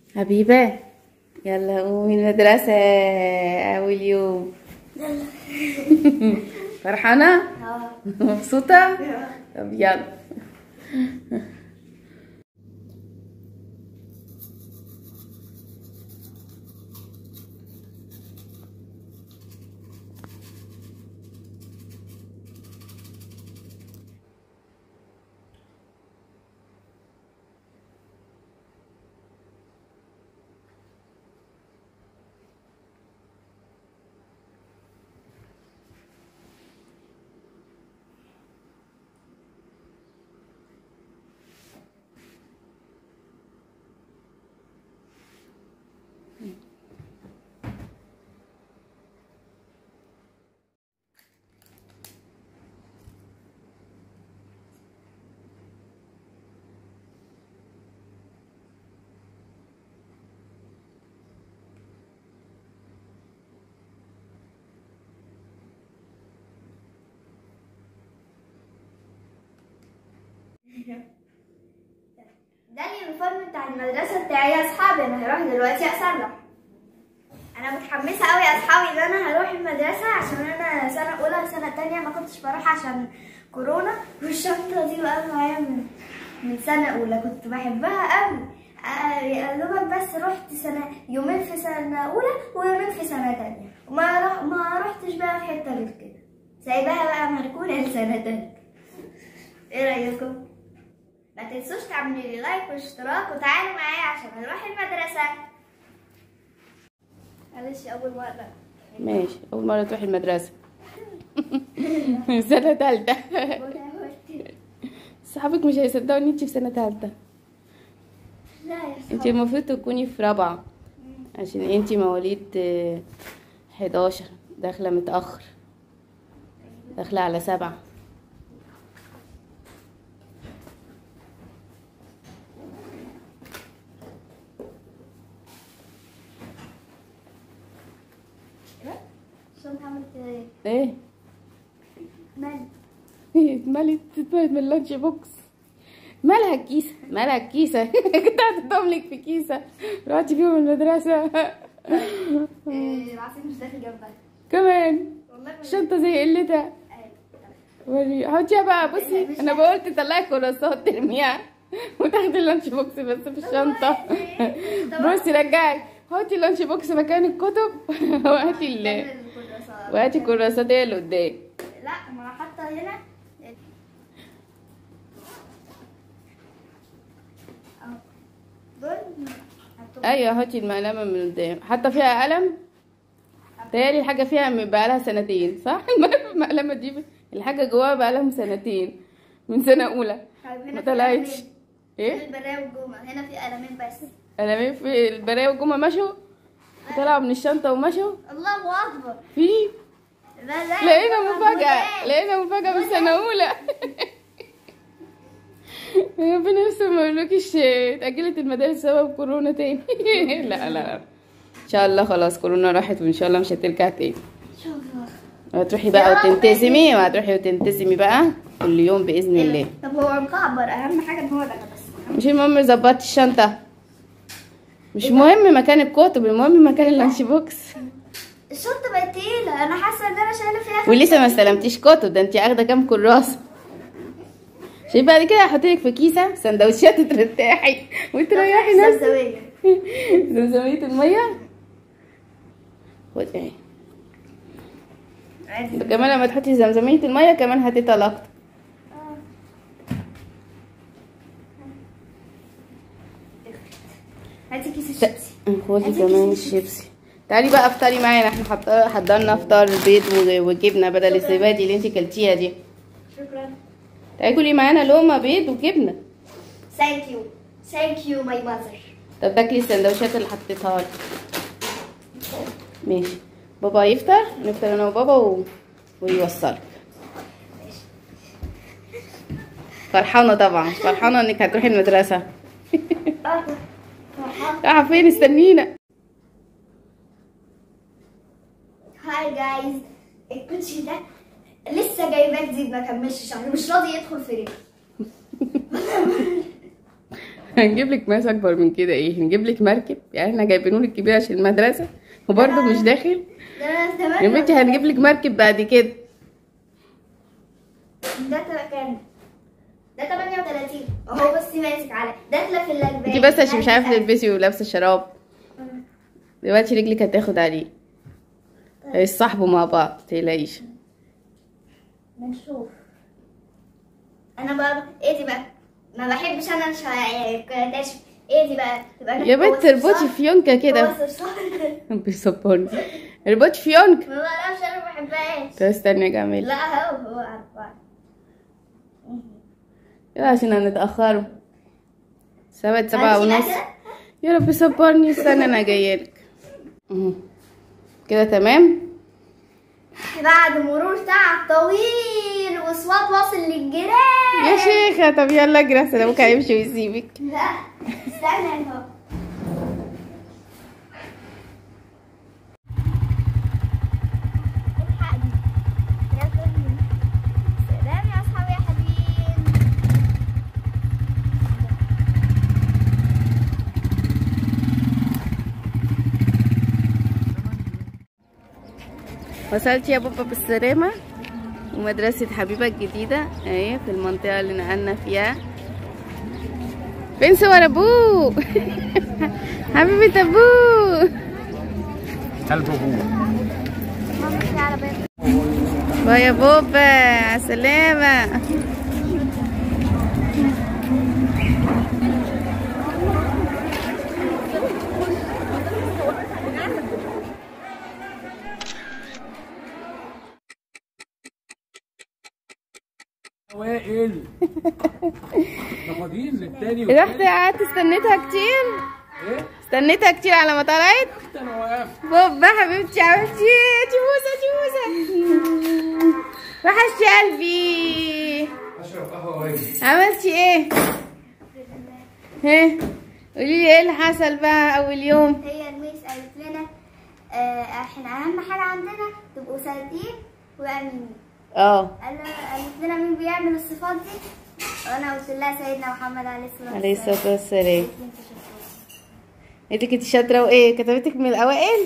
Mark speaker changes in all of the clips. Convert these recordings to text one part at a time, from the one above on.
Speaker 1: حبيبة يلا قومي المدرسة أول يوم
Speaker 2: يلا
Speaker 1: فرحانة؟
Speaker 2: اه
Speaker 1: مبسوطة؟ طب يلا
Speaker 2: ده اليونيفورم بتاع المدرسة بتاعي يا أصحابي أنا هروح دلوقتي أصلح أنا متحمسة أوي يا أصحابي إن أنا هروح المدرسة عشان أنا سنة أولى سنة تانية ما كنتش بروح عشان كورونا والشنطة دي بقى معايا من من سنة أولى كنت بحبها أوي آه، يا دوبك بس رحت سنة يومين في سنة أولى ويومين في سنة تانية وما رح ما رحتش بقى في حتة غير كده سايباها بقى مركونة لسنة تانية إيه رأيكم؟ ما تنسوش تعملوا لي لايك واشتراك وتعالوا معايا عشان نروح المدرسة معلش أول مرة
Speaker 1: ماشي أول مرة تروحي المدرسة سنة تالتة صحابك مش هيصدقوا ان انتي في سنة تالتة
Speaker 2: لا يا
Speaker 1: انتي
Speaker 2: صحابي
Speaker 1: المفروض تكوني في رابعة عشان انتي مواليد آه، 11 داخلة متأخر داخلة على سبعة
Speaker 2: عشان عملت ايه؟
Speaker 1: ايه
Speaker 2: مال
Speaker 1: اتملت اتملت من اللانش بوكس مالها الكيسة مالها الكيسة كنت هتدوم لك في كيسة رحتي فيهم المدرسة
Speaker 2: إيه، العصير مش داخل جنبها
Speaker 1: كمان
Speaker 2: والله ما-
Speaker 1: الشنطة زي قلتها
Speaker 2: أيوة.
Speaker 1: وري حطيها بقى بصي انا بقولت تطلعي كراسات ترميها وتاخدي اللانش بوكس بس في الشنطة بصي رجعي حطي اللانش بوكس مكان الكتب وهاتي ال
Speaker 2: الكراسات.
Speaker 1: وهاتي الكراسات هي اللي قدام
Speaker 2: لا ما انا حاطه هنا أهو. دول حطهم.
Speaker 1: ايوه هاتي المقلمة من قدام حاطة فيها قلم تهيألي الحاجة فيها بقالها سنتين صح؟ المقلمة دي الحاجة جواها بقالها سنتين من سنة أولى
Speaker 2: طيب هنا
Speaker 1: ما
Speaker 2: في
Speaker 1: طلعتش
Speaker 2: قلمين.
Speaker 1: ايه؟
Speaker 2: في البرايه والجمل هنا في قلمين بس
Speaker 1: قلمين في البراية والجمعة مشوا طلعوا من الشنطة ومشوا
Speaker 2: الله اكبر
Speaker 1: في
Speaker 2: لا لا
Speaker 1: لقينا مفاجأة
Speaker 2: مفاجأة
Speaker 1: لقينا مفاجأة من سنة أولى ربنا يستر ما يقولكيش اتأجلت المدارس بسبب كورونا تاني لا لا إن شاء الله خلاص كورونا راحت وإن شاء الله مش هترجع تاني
Speaker 2: شوف
Speaker 1: هتروحي بقى وتنتسمي وهتروحي وتنتسمي بقى كل يوم بإذن الله
Speaker 2: طب هو مكعبر اهم حاجه ان هو ده بس
Speaker 1: مش المهم ظبطت الشنطة مش مهم مكان الكتب المهم مكان اللانش بوكس
Speaker 2: الشنطه بقت تقيله انا حاسه ان انا شايله فيها
Speaker 1: ولسه ما استلمتيش كتب ده انت اخده كام كراسه شوفي بعد كده هحطلك في كيسه سندوتشات ترتاحي وتريحي نفسك
Speaker 2: زوزوية.
Speaker 1: زمزمية المية خد اهي
Speaker 2: عادي.
Speaker 1: كمان لما تحطي زمزمية المية كمان هتتقل اكتر
Speaker 2: آه. هاتي كيس الشيبسي
Speaker 1: خدي
Speaker 2: هاتي
Speaker 1: كمان
Speaker 2: كيس
Speaker 1: الشيبسي تعالي بقى افطري معانا احنا حط- حضرنا فطار بيض و- وجبنه بدل الزبادي اللي انت كلتيها دي
Speaker 2: شكرا
Speaker 1: تعالي كلي معانا لقمه بيض وجبنه
Speaker 2: ثانك يو ثانك يو ماي ماذر
Speaker 1: طب تاكلي السندوتشات اللي حطيتها لك ماشي بابا يفطر نفطر انا وبابا و... ويوصلك فرحانه طبعا فرحانه انك هتروحي المدرسه رايحه فين استنينا
Speaker 2: هاي جايز الكوتشي ده لسه جايباه جديد ما كملش شهر مش راضي يدخل في رجلي
Speaker 1: هنجيب لك ماس اكبر من كده ايه هنجيب لك مركب يعني احنا جايبينه لك كبير عشان المدرسه وبرضه مش داخل
Speaker 2: ده أنا
Speaker 1: يا بنتي هنجيب لك مركب بعد كده
Speaker 2: ده تبقى كام؟ ده 38 اهو بصي ماسك على داخله في الأربعين
Speaker 1: انتي بس عشان مش عارفه تلبسي ولابسه شراب دلوقتي رجلك هتاخد عليه هيصاحبوا مع بعض متقلقيش
Speaker 2: بنشوف انا بقى ايه دي بقى ما بحبش انا شا- ناشف ايه دي بقى تبقى
Speaker 1: يا بنت اربطي فيونكة كده
Speaker 2: هو صرصار.
Speaker 1: بيصبرني اربطي فيونكة
Speaker 2: ما بعرفش انا ما بحبهاش
Speaker 1: طب استني اجي اعمل
Speaker 2: لا هو هو أربعة
Speaker 1: يلا عشان هنتأخروا سبعة سبعة
Speaker 2: هنشيلها
Speaker 1: ونص
Speaker 2: كده؟
Speaker 1: يا رب صبرني استنى انا جايلك اهو. كده تمام
Speaker 2: بعد مرور تعب طويل وصوات واصل للجيران
Speaker 1: يا شيخة طب يلا اجري احسن ابوك هيمشي ويسيبك
Speaker 2: لا استنى اهو الحقني يا كل سلام يا اصحابي يا حلوين
Speaker 1: وصلت يا بابا بالسلامة ومدرسة حبيبة الجديدة اهي في المنطقة اللي نقلنا فيها فين صور ابوه حبيبة ابوه
Speaker 3: كلب ابوه
Speaker 2: ماما في عربية
Speaker 1: باي يا بابا على السلامة
Speaker 3: وائل احنا فاضيين للتاني
Speaker 1: رحت
Speaker 3: والتالت
Speaker 1: قعدت استنيتها كتير
Speaker 3: ايه
Speaker 1: استنيتها كتير على ما طلعت
Speaker 3: انا واقف
Speaker 1: بابا حبيبتي حبيبتي تبوسة تبوسة وحشتي قلبي
Speaker 3: اشرب قهوه واجي
Speaker 1: عملتي ايه؟ ها قولي لي ايه اللي حصل بقى اول يوم
Speaker 2: هي الميس قالت لنا آه، احنا اهم حاجة عندنا تبقوا صادقين وامينين
Speaker 1: اه
Speaker 2: قال قالت لنا مين بيعمل الصفات دي وانا قلت لها سيدنا محمد عليه الصلاه
Speaker 1: عليه الصلاة والسلام
Speaker 2: انت شطورة.
Speaker 1: انت كنت شاطرة وايه كتبتك من الاوائل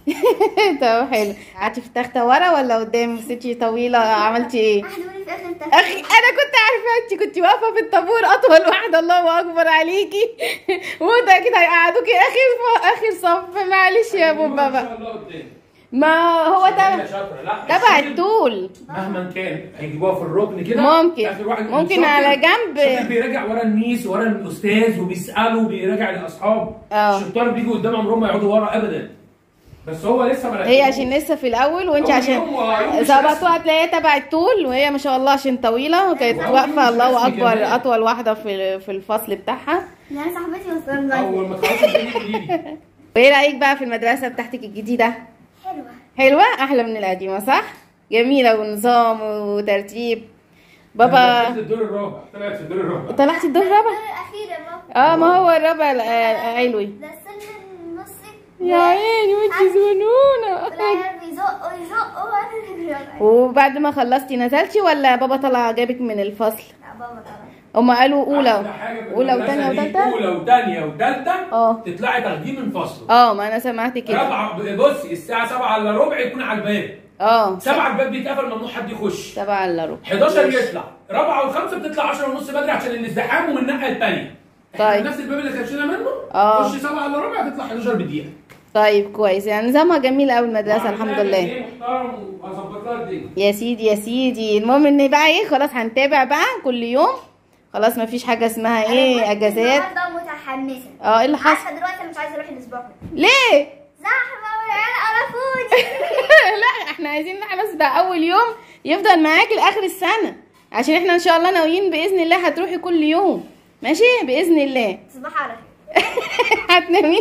Speaker 1: طب حلو قعدتي في التختة ورا ولا قدام ستي طويلة عملتي ايه
Speaker 2: واحد يقول لي في اخر التفكير
Speaker 1: اخي انا كنت عارفه انت كنت واقفه في الطابور اطول واحده الله اكبر عليكي وده كده هيقعدوكي اخر اخر صف معلش يا بابا
Speaker 3: ان
Speaker 1: بقى
Speaker 3: شاء الله قدام
Speaker 1: ما هو
Speaker 3: هي
Speaker 1: ده
Speaker 3: شاطرة. لا
Speaker 1: تبع
Speaker 3: الشاطر
Speaker 1: الطول
Speaker 3: مهما كان هيجيبوها في الركن كده
Speaker 1: ممكن.
Speaker 3: آخر واحد
Speaker 1: ممكن
Speaker 3: الشاطر-
Speaker 1: على جنب.
Speaker 3: الشاطر بيراجع ورا الميس ورا الاستاذ وبيساله وبيراجع الاصحاب
Speaker 1: اه.
Speaker 3: الشطار بيجوا قدام عمرهم ما يقعدوا ورا ابدا بس هو لسه ما
Speaker 1: هي
Speaker 3: ركبوش.
Speaker 1: عشان لسه في الاول وانت
Speaker 3: أول
Speaker 1: عشان
Speaker 3: يوم ويوم مش
Speaker 1: ظبطوها تلاقيها تبع الطول وهي ما شاء الله عشان طويله وكانت
Speaker 3: وأول يوم
Speaker 1: واقفه
Speaker 3: مش
Speaker 1: الله
Speaker 3: رسمي
Speaker 1: اكبر
Speaker 3: كمان.
Speaker 1: اطول واحده في في الفصل بتاعها
Speaker 2: انا صاحبتي وصلنا
Speaker 3: اول ما تخلص الدنيا قولي لي
Speaker 1: وايه رايك بقى في المدرسه بتاعتك الجديده
Speaker 2: حلوه
Speaker 1: حلوه احلى من القديمه صح جميله ونظام وترتيب بابا
Speaker 3: طلعت الدور الرابع طلعت في الدور الرابع
Speaker 1: طلعتي الدور الرابع
Speaker 2: الاخير يا بابا
Speaker 1: اه ما هو الرابع ال- آه، علوي
Speaker 2: ده السلم النصي
Speaker 1: يا عيني وانت زنونه
Speaker 2: العيال بيزقوا يزقوا وانا اللي بيزق.
Speaker 1: وبعد ما خلصتي نزلتي ولا بابا طلع جابك من الفصل
Speaker 2: لا بابا طبعا
Speaker 1: هما قالوا
Speaker 3: أحلى
Speaker 1: اولى
Speaker 3: حاجة في
Speaker 1: اولى
Speaker 3: المدرسة
Speaker 1: وثانيه
Speaker 3: دي
Speaker 1: وثالثه
Speaker 3: اولى وثانيه وثالثه
Speaker 1: اه.
Speaker 3: تطلعي تاخديه من فصله
Speaker 1: اه ما انا سمعت كده
Speaker 3: رابعه بصي الساعه 7 الا ربع يكون على الباب
Speaker 1: اه
Speaker 3: 7 الباب بيتقفل ممنوع حد يخش
Speaker 1: سبعة الا ربع
Speaker 3: 11 يطلع رابعه وخمسه بتطلع 10 ونص بدري عشان الازدحام ومن الناحيه الثانيه
Speaker 1: طيب.
Speaker 3: نفس الباب اللي خشينا منه
Speaker 1: اه.
Speaker 3: خش 7 الا ربع تطلع 11 بدقيقه
Speaker 1: طيب كويس يعني نظامها جميل قوي المدرسه الحمد لله
Speaker 3: ايه محترم وهظبط لها الدنيا
Speaker 1: يا سيدي يا سيدي المهم ان بقى ايه خلاص هنتابع بقى كل يوم خلاص مفيش حاجه اسمها ايه اجازات
Speaker 2: النهارده متحمسه
Speaker 1: اه ايه اللي حصل
Speaker 2: عارفه دلوقتي أنا مش عايزه اروح الاسبوع كله
Speaker 1: ليه
Speaker 2: زحمه والعيال قرفوني
Speaker 1: لا احنا عايزين خلاص ده اول يوم يفضل معاكي لاخر السنه عشان احنا ان شاء الله ناويين باذن الله هتروحي كل يوم ماشي باذن الله
Speaker 2: تصبحوا على خير
Speaker 1: هتنامي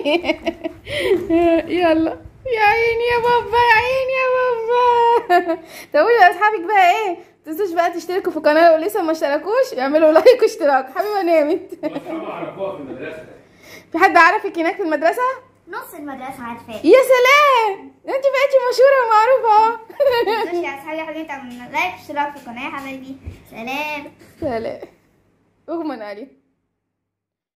Speaker 1: يلا يا عيني يا بابا يا عيني يا بابا طب قولي لاصحابك بقى ايه تنسوش بقى تشتركوا في القناه لو لسه ما اشتركوش اعملوا لايك واشتراك حبيبه نامت
Speaker 3: واصحابها عرفوها في المدرسه
Speaker 1: في حد عرفك هناك في المدرسه
Speaker 2: نص المدرسه عارفاه
Speaker 1: يا سلام انت بقيتي مشهوره ومعروفه
Speaker 2: ماشي يا اصحابي يا حبيبي تعملوا لايك اشتراك في القناه يا حبايبي سلام
Speaker 1: سلام اغمى عليه